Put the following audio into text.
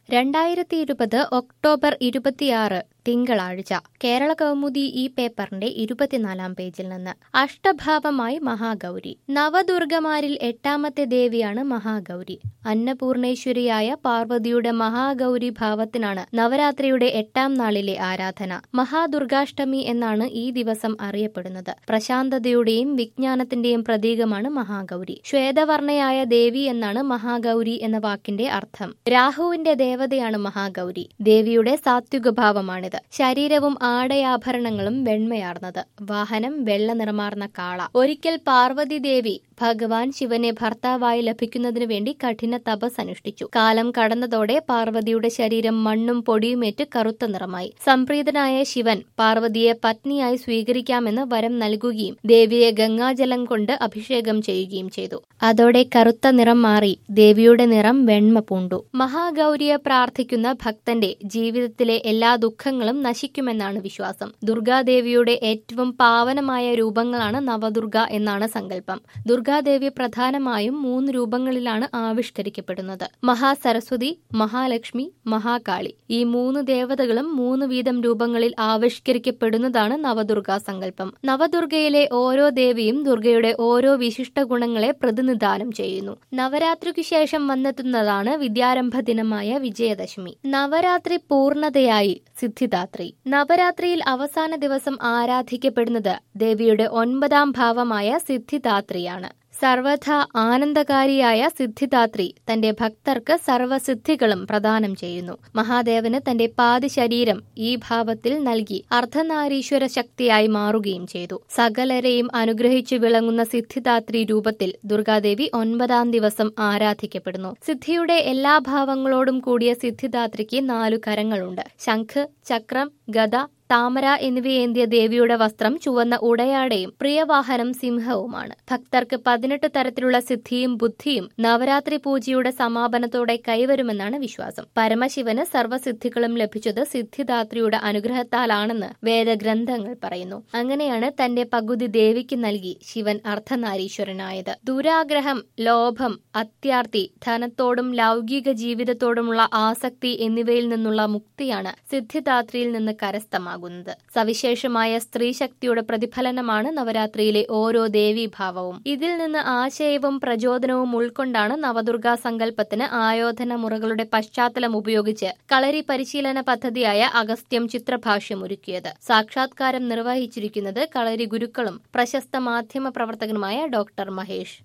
രണ്ടായിരത്തി ഇരുപത് ഒക്ടോബർ ഇരുപത്തിയാറ് തിങ്കളാഴ്ച കേരള കൗമുദി ഈ പേപ്പറിന്റെ ഇരുപത്തിനാലാം പേജിൽ നിന്ന് അഷ്ടഭാവമായി മഹാഗൗരി നവദുർഗമാരിൽ എട്ടാമത്തെ ദേവിയാണ് മഹാഗൗരി അന്നപൂർണേശ്വരിയായ പാർവതിയുടെ മഹാഗൗരി ഭാവത്തിനാണ് നവരാത്രിയുടെ എട്ടാം നാളിലെ ആരാധന മഹാദുർഗാഷ്ടമി എന്നാണ് ഈ ദിവസം അറിയപ്പെടുന്നത് പ്രശാന്തതയുടെയും വിജ്ഞാനത്തിന്റെയും പ്രതീകമാണ് മഹാഗൗരി ശ്വേതവർണയായ ദേവി എന്നാണ് മഹാഗൗരി എന്ന വാക്കിന്റെ അർത്ഥം രാഹുവിന്റെ ദേവതയാണ് മഹാഗൗരി ദേവിയുടെ സാത്വിക ഭാവമാണിത് ശരീരവും ആടയാഭരണങ്ങളും വെണ്മയാർന്നത് വാഹനം വെള്ള നിറമാർന്ന കാള ഒരിക്കൽ പാർവതി ദേവി ഭഗവാൻ ശിവനെ ഭർത്താവായി ലഭിക്കുന്നതിനു വേണ്ടി കഠിന തപസ് അനുഷ്ഠിച്ചു കാലം കടന്നതോടെ പാർവതിയുടെ ശരീരം മണ്ണും പൊടിയുമേറ്റ് കറുത്ത നിറമായി സംപ്രീതനായ ശിവൻ പാർവതിയെ പത്നിയായി സ്വീകരിക്കാമെന്ന് വരം നൽകുകയും ദേവിയെ ഗംഗാജലം കൊണ്ട് അഭിഷേകം ചെയ്യുകയും ചെയ്തു അതോടെ കറുത്ത നിറം മാറി ദേവിയുടെ നിറം വെണ്മ പൂണ്ടു മഹാഗൗരിയെ പ്രാർത്ഥിക്കുന്ന ഭക്തന്റെ ജീവിതത്തിലെ എല്ലാ ദുഃഖങ്ങളും നശിക്കുമെന്നാണ് വിശ്വാസം ദുർഗാദേവിയുടെ ഏറ്റവും പാവനമായ രൂപങ്ങളാണ് നവദുർഗ എന്നാണ് സങ്കല്പം ദുർഗാദേവി പ്രധാനമായും മൂന്ന് രൂപങ്ങളിലാണ് ആവിഷ്കരിക്കപ്പെടുന്നത് മഹാസരസ്വതി മഹാലക്ഷ്മി മഹാകാളി ഈ മൂന്ന് ദേവതകളും മൂന്ന് വീതം രൂപങ്ങളിൽ ആവിഷ്കരിക്കപ്പെടുന്നതാണ് നവദുർഗാ സങ്കല്പം നവദുർഗയിലെ ഓരോ ദേവിയും ദുർഗയുടെ ഓരോ വിശിഷ്ട ഗുണങ്ങളെ പ്രതിനിധാനം ചെയ്യുന്നു നവരാത്രിക്കു ശേഷം വന്നെത്തുന്നതാണ് വിദ്യാരംഭ ദിനമായ വിജയദശമി നവരാത്രി പൂർണ്ണതയായി സിദ്ധിദാത്രി നവരാത്രിയിൽ അവസാന ദിവസം ആരാധിക്കപ്പെടുന്നത് ദേവിയുടെ ഒൻപതാം ഭാവമായ സിദ്ധിദാത്രിയാണ് സർവഥ ആനന്ദകാരിയായ സിദ്ധിദാത്രി തന്റെ ഭക്തർക്ക് സർവസിദ്ധികളും പ്രദാനം ചെയ്യുന്നു മഹാദേവന് തന്റെ പാതി ശരീരം ഈ ഭാവത്തിൽ നൽകി അർദ്ധനാരീശ്വര ശക്തിയായി മാറുകയും ചെയ്തു സകലരെയും അനുഗ്രഹിച്ചു വിളങ്ങുന്ന സിദ്ധിദാത്രി രൂപത്തിൽ ദുർഗാദേവി ഒൻപതാം ദിവസം ആരാധിക്കപ്പെടുന്നു സിദ്ധിയുടെ എല്ലാ ഭാവങ്ങളോടും കൂടിയ സിദ്ധിദാത്രിക്ക് നാലു കരങ്ങളുണ്ട് ശംഖ് ചക്രം ഗദ താമര എന്നിവയേന്തിയ ദേവിയുടെ വസ്ത്രം ചുവന്ന ഉടയാടയും പ്രിയവാഹനം സിംഹവുമാണ് ഭക്തർക്ക് പതിനെട്ട് തരത്തിലുള്ള സിദ്ധിയും ബുദ്ധിയും നവരാത്രി പൂജയുടെ സമാപനത്തോടെ കൈവരുമെന്നാണ് വിശ്വാസം പരമശിവന് സർവ്വസിദ്ധികളും ലഭിച്ചത് സിദ്ധിദാത്രിയുടെ അനുഗ്രഹത്താലാണെന്ന് വേദഗ്രന്ഥങ്ങൾ പറയുന്നു അങ്ങനെയാണ് തന്റെ പകുതി ദേവിക്ക് നൽകി ശിവൻ അർദ്ധനാരീശ്വരനായത് ദുരാഗ്രഹം ലോഭം അത്യാർത്തി ധനത്തോടും ലൗകിക ജീവിതത്തോടുമുള്ള ആസക്തി എന്നിവയിൽ നിന്നുള്ള മുക്തിയാണ് സിദ്ധിദാത്രിയിൽ നിന്ന് കരസ്ഥമാകുന്നത് ഉണ്ടാകുന്നത് സവിശേഷമായ സ്ത്രീശക്തിയുടെ പ്രതിഫലനമാണ് നവരാത്രിയിലെ ഓരോ ദേവീഭാവവും ഇതിൽ നിന്ന് ആശയവും പ്രചോദനവും ഉൾക്കൊണ്ടാണ് നവദുർഗാ സങ്കല്പത്തിന് ആയോധന മുറകളുടെ പശ്ചാത്തലം ഉപയോഗിച്ച് കളരി പരിശീലന പദ്ധതിയായ അഗസ്ത്യം ചിത്രഭാഷ്യം ഒരുക്കിയത് സാക്ഷാത്കാരം നിർവഹിച്ചിരിക്കുന്നത് കളരി ഗുരുക്കളും പ്രശസ്ത മാധ്യമ പ്രവർത്തകനുമായ ഡോക്ടർ മഹേഷ്